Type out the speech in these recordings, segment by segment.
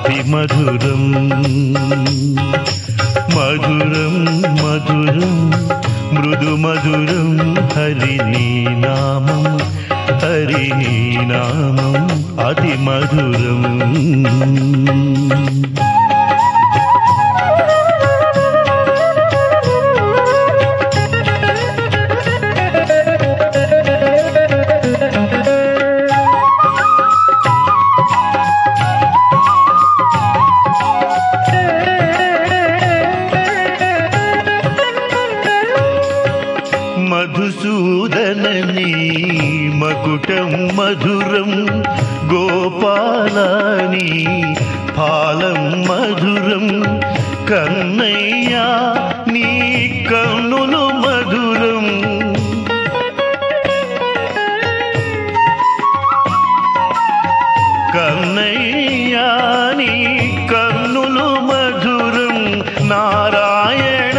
అతి మధురం మధురం మధురం మృదు మధురం హరి నీ నామం హరి నీ నామం అతి మధురం మధుసూదనని మకుటం మధురం గోపాలని పాలం మధురం కన్నయ్యా నీ కన్నులు మధురం కన్నయ్యా నీ కన్నులు మధురం నారాయణ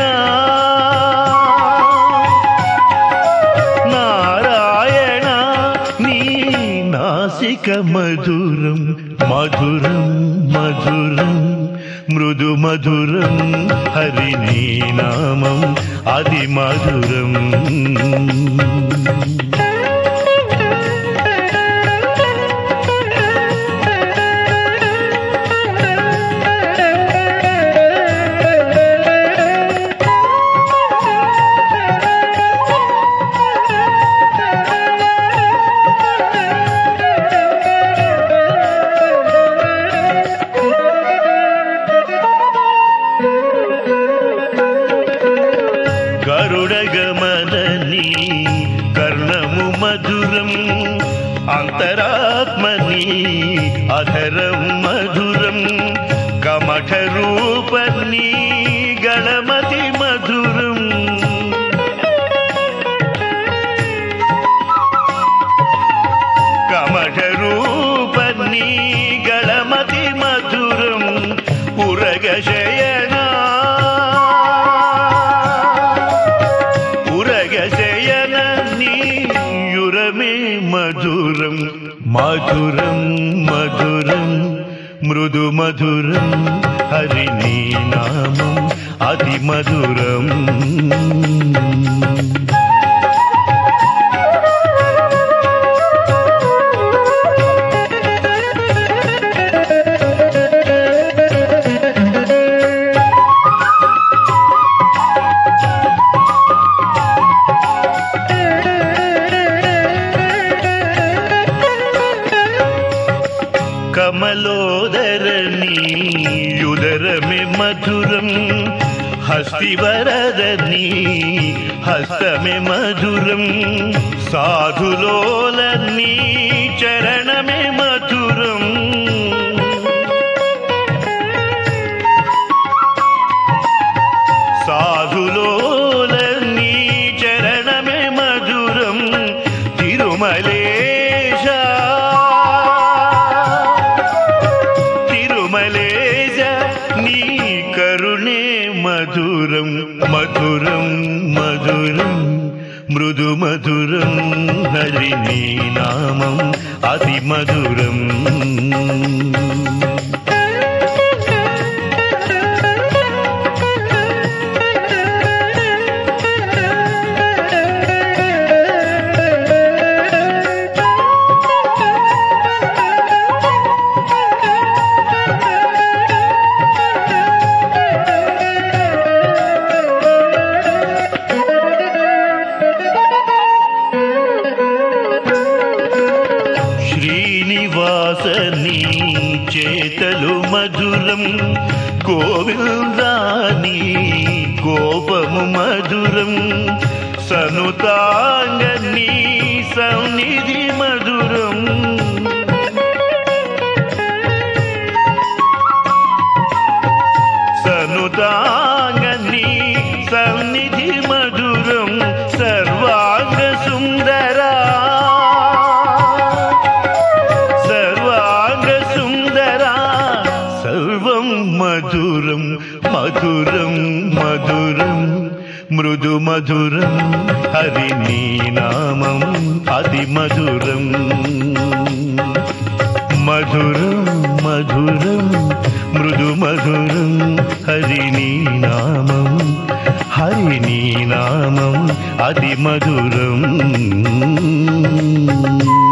నారాయణ నీ నాసిక మధురం మధురం మధురం మృదు మధురం హరి నీ నామం అది మధురం గరుడగమదని కర్ణము మధురం అంతరాత్మని అధరం మధురం కమఠ రూపని గణమతి మధురం కమఠ రూపని గణమతి మధురం పురగశయనా ఉరగశయన నీయురమే మధురం మధురం మధురం మృదు మధురం హరి నీ నామం అతి మధురం కమలోదరణి యుదరమి మధురం హస్తివరదని హస్తమి మధురం సాధులోలని చరణమే మధురం సాధులోలని చరణమే మధురం తిరుమలేశ తిరుమలేశ నీ కరుణే మధురం మధురం మధురం మృదు మధురం హరి నీ నామం అతి మధురం శ్రీనివాసని చేతలు మధురం గోవిందాని కోపము మధురం సనుతాంగని సన్నిధి మధురం సనుతాంగని సన్నిధి మధురం సర్వాంగ సుందరా సర్వాంగ సుందరా సర్వం మధురం మధురం మధురం మృదు మధురం హరి నీ నామం అతి మధురం మధురం మధురం మృదు మధురం హరి నీ నామం హరి నీ నామం అతి మధురం